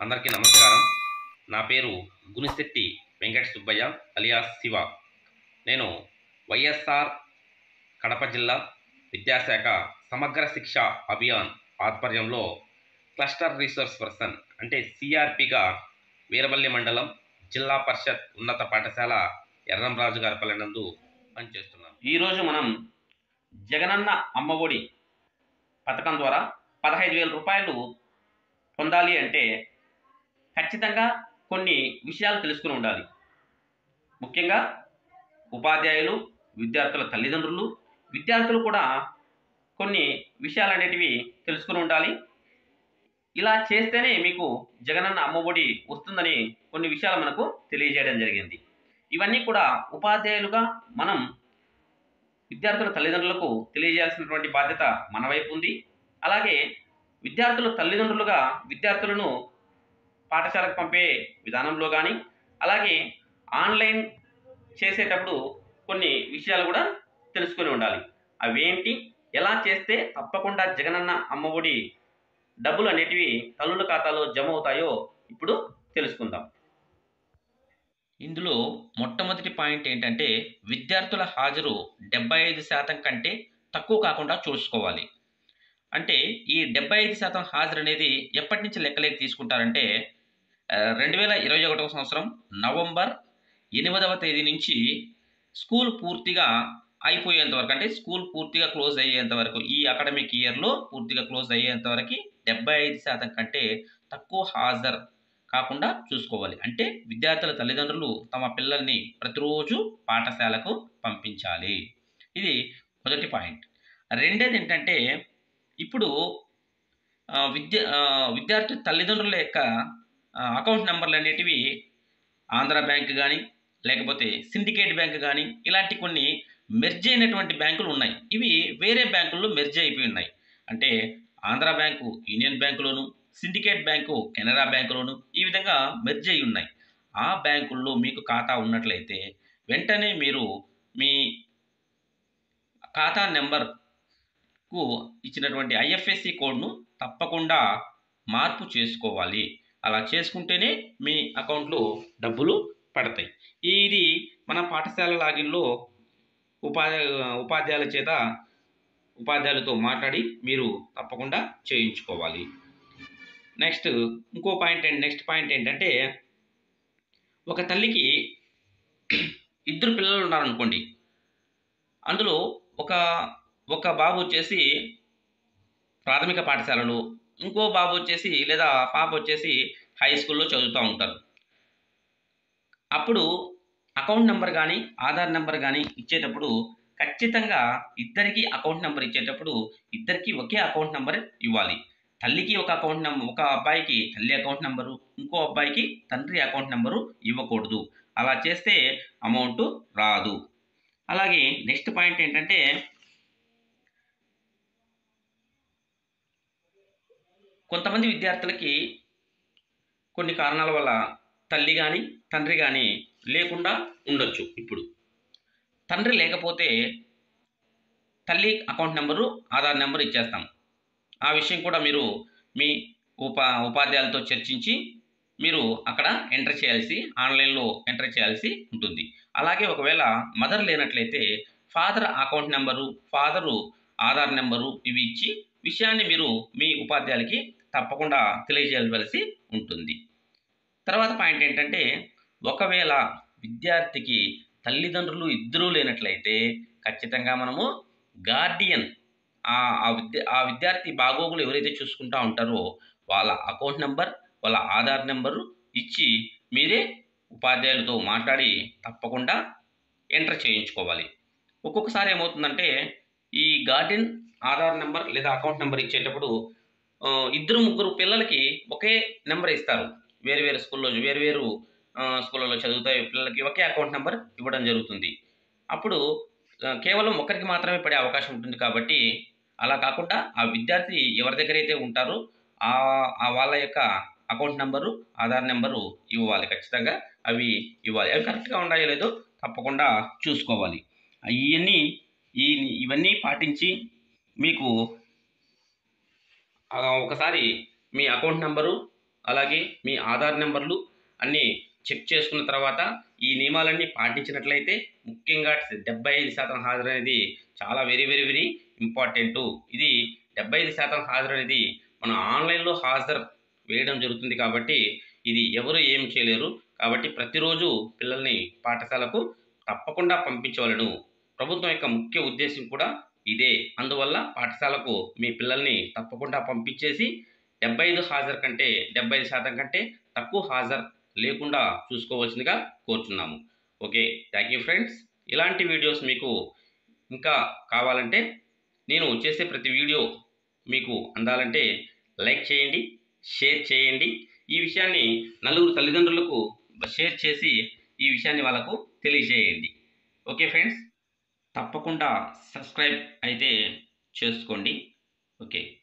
అందరికీ నమస్కారం నా పేరు గునిశెట్టి వెంకట సుబ్బయ్య అలియాస్ శివ నేను వైఎస్ఆర్ కడప జిల్లా విద్యాశాఖ సమగ్ర శిక్ష అభియాన్ ఆధ్వర్యంలో క్లస్టర్ రీసోర్స్ పర్సన్ అంటే సిఆర్పిగా వీరవల్లి మండలం జిల్లా పరిషత్ ఉన్నత పాఠశాల ఎర్రంరాజు గారి పల్లె నందు పనిచేస్తున్నాను ఈరోజు మనం జగనన్న అమ్మఒడి పథకం ద్వారా పదహైదు వేల రూపాయలు పొందాలి అంటే ఖచ్చితంగా కొన్ని విషయాలు తెలుసుకుని ఉండాలి ముఖ్యంగా ఉపాధ్యాయులు విద్యార్థుల తల్లిదండ్రులు విద్యార్థులు కూడా కొన్ని విషయాలు అనేటివి తెలుసుకుని ఉండాలి ఇలా చేస్తేనే మీకు జగనన్న అమ్మఒడి వస్తుందని కొన్ని విషయాలు మనకు తెలియజేయడం జరిగింది ఇవన్నీ కూడా ఉపాధ్యాయులుగా మనం విద్యార్థుల తల్లిదండ్రులకు తెలియజేయాల్సినటువంటి బాధ్యత మన వైపు ఉంది అలాగే విద్యార్థుల తల్లిదండ్రులుగా విద్యార్థులను పాఠశాలకు పంపే విధానంలో కానీ అలాగే ఆన్లైన్ చేసేటప్పుడు కొన్ని విషయాలు కూడా తెలుసుకొని ఉండాలి అవేంటి ఎలా చేస్తే తప్పకుండా జగనన్న అమ్మఒడి డబ్బులు అనేటివి తల్లుల ఖాతాలో జమ అవుతాయో ఇప్పుడు తెలుసుకుందాం ఇందులో మొట్టమొదటి పాయింట్ ఏంటంటే విద్యార్థుల హాజరు డెబ్బై ఐదు శాతం కంటే తక్కువ కాకుండా చూసుకోవాలి అంటే ఈ డెబ్బై ఐదు శాతం హాజరు అనేది ఎప్పటి నుంచి లెక్కలేకి తీసుకుంటారంటే రెండు వేల ఇరవై ఒకటవ సంవత్సరం నవంబర్ ఎనిమిదవ తేదీ నుంచి స్కూల్ పూర్తిగా అయిపోయేంత వరకు అంటే స్కూల్ పూర్తిగా క్లోజ్ అయ్యేంత వరకు ఈ అకాడమిక్ ఇయర్లో పూర్తిగా క్లోజ్ అయ్యేంత వరకు డెబ్బై ఐదు శాతం కంటే తక్కువ హాజరు కాకుండా చూసుకోవాలి అంటే విద్యార్థుల తల్లిదండ్రులు తమ పిల్లల్ని ప్రతిరోజు పాఠశాలకు పంపించాలి ఇది మొదటి పాయింట్ రెండేది ఏంటంటే ఇప్పుడు ఆ, విద్య ఆ, విద్యార్థి తల్లిదండ్రుల యొక్క ఆ, అకౌంట్ నెంబర్లు అనేటివి ఆంధ్ర బ్యాంక్ కానీ లేకపోతే సిండికేట్ బ్యాంక్ కానీ ఇలాంటి కొన్ని మెర్జ్ అయినటువంటి బ్యాంకులు ఉన్నాయి ఇవి వేరే బ్యాంకుల్లో మెర్జ్ అయిపోయి ఉన్నాయి అంటే ఆంధ్ర బ్యాంకు యూనియన్ బ్యాంకులోను సిండికేట్ బ్యాంకు కెనరా బ్యాంకులోను ఈ విధంగా మెర్జ్ అయి ఉన్నాయి ఆ బ్యాంకుల్లో మీకు ఖాతా ఉన్నట్లయితే వెంటనే మీరు మీ ఖాతా నెంబర్కు ఇచ్చినటువంటి ఐఎఫ్ఎస్సి కోడ్ను తప్పకుండా మార్పు చేసుకోవాలి అలా చేసుకుంటేనే మీ అకౌంట్లో డబ్బులు పడతాయి ఇది మన పాఠశాల లాగిన్లో ఉపాధ్యాయ ఉపాధ్యాయుల చేత ఉపాధ్యాయులతో మాట్లాడి మీరు తప్పకుండా చేయించుకోవాలి నెక్స్ట్ ఇంకో పాయింట్ ఏంటి నెక్స్ట్ పాయింట్ ఏంటంటే ఒక తల్లికి ఇద్దరు పిల్లలు ఉన్నారనుకోండి అందులో ఒక ఒక బాబు వచ్చేసి ప్రాథమిక పాఠశాలలో ఇంకో బాబు వచ్చేసి లేదా పాప వచ్చేసి హై స్కూల్లో చదువుతూ ఉంటారు అప్పుడు అకౌంట్ నెంబర్ కానీ ఆధార్ నెంబర్ కానీ ఇచ్చేటప్పుడు ఖచ్చితంగా ఇద్దరికి అకౌంట్ నెంబర్ ఇచ్చేటప్పుడు ఇద్దరికి ఒకే అకౌంట్ నెంబర్ ఇవ్వాలి తల్లికి ఒక అకౌంట్ నెంబర్ ఒక అబ్బాయికి తల్లి అకౌంట్ నెంబరు ఇంకో అబ్బాయికి తండ్రి అకౌంట్ నెంబరు ఇవ్వకూడదు అలా చేస్తే అమౌంట్ రాదు అలాగే నెక్స్ట్ పాయింట్ ఏంటంటే కొంతమంది విద్యార్థులకి కొన్ని కారణాల వల్ల తల్లి కానీ తండ్రి కానీ లేకుండా ఉండొచ్చు ఇప్పుడు తండ్రి లేకపోతే తల్లి అకౌంట్ నెంబరు ఆధార్ నెంబర్ ఇచ్చేస్తాం ఆ విషయం కూడా మీరు మీ ఉపా ఉపాధ్యాయులతో చర్చించి మీరు అక్కడ ఎంటర్ చేయాల్సి ఆన్లైన్లో ఎంటర్ చేయాల్సి ఉంటుంది అలాగే ఒకవేళ మదర్ లేనట్లయితే father account number father Aadhaar number ఇవి ఇచ్చి విషయాన్ని మీరు మీ ఉపాధ్యాయులకి తప్పకుండా తెలియజేయవలసి ఉంటుంది తర్వాత పాయింట్ ఏంటంటే ఒకవేళ విద్యార్థికి తల్లిదండ్రులు ఇద్దరూ లేనట్లయితే ఖచ్చితంగా మనము గార్డియన్ ఆ ఆ విద్య ఆ విద్యార్థి బాగోగులు ఎవరైతే చూసుకుంటా ఉంటారో వాళ్ళ అకౌంట్ నెంబర్ వాళ్ళ ఆధార్ నెంబరు ఇచ్చి మీరే ఉపాధ్యాయులతో మాట్లాడి తప్పకుండా ఎంటర్ చేయించుకోవాలి ఒక్కొక్కసారి ఏమవుతుందంటే ఈ గార్డియన్ ఆధార్ నెంబర్ లేదా అకౌంట్ నెంబర్ ఇచ్చేటప్పుడు ఆ, ఇద్దరు ముగ్గురు పిల్లలకి ఒకే నెంబర్ ఇస్తారు వేరు వేరు స్కూల్లో వేరు వేరు స్కూళ్ళలో చదువుతాయి పిల్లలకి ఒకే అకౌంట్ నెంబర్ ఇవ్వడం జరుగుతుంది అప్పుడు ఆ, కేవలం ఒకరికి మాత్రమే పడే అవకాశం ఉంటుంది కాబట్టి అలా కాకుండా ఆ విద్యార్థి ఎవరి దగ్గర అయితే ఉంటారో ఆ ఆ వాళ్ళ యొక్క అకౌంట్ నెంబరు ఆధార్ నెంబరు ఇవ్వాలి ఖచ్చితంగా అవి ఇవ్వాలి అవి కరెక్ట్గా ఉన్నాయో లేదో తప్పకుండా చూసుకోవాలి ఇవన్నీ ఈ ఇవన్నీ పాటించి మీకు ఆ, ఒకసారి మీ అకౌంట్ నెంబరు అలాగే మీ ఆధార్ నెంబర్లు అన్నీ చెక్ చేసుకున్న తర్వాత ఈ నియమాలన్నీ పాటించినట్లయితే ముఖ్యంగా డెబ్బై ఐదు శాతం హాజరు అనేది చాలా వెరీ వెరీ వెరీ ఇంపార్టెంట్ ఇది డెబ్బై ఐదు శాతం హాజరు అనేది మనం ఆన్లైన్లో హాజరు వేయడం జరుగుతుంది కాబట్టి ఇది ఎవరు ఏం చేయలేరు కాబట్టి ప్రతిరోజు పిల్లల్ని పాఠశాలకు తప్పకుండా పంపించవలను ప్రభుత్వం యొక్క ముఖ్య ఉద్దేశం కూడా ఇదే అందువల్ల పాఠశాలకు మీ పిల్లల్ని తప్పకుండా పంపించేసి డెబ్బై ఐదు హాజరు కంటే డెబ్బై ఐదు శాతం కంటే తక్కువ హాజరు లేకుండా చూసుకోవాల్సిందిగా కోరుచున్నాము ఓకే థ్యాంక్ యూ ఫ్రెండ్స్ ఇలాంటి వీడియోస్ మీకు ఇంకా కావాలంటే నేను చేసే ప్రతి వీడియో మీకు అందాలంటే లైక్ చేయండి షేర్ చేయండి ఈ విషయాన్ని నలుగురు తల్లిదండ్రులకు షేర్ చేసి ఈ విషయాన్ని వాళ్ళకు తెలియజేయండి ఓకే ఫ్రెండ్స్ తప్పకుండా సబ్స్క్రైబ్ అయితే చేసుకోండి ఓకే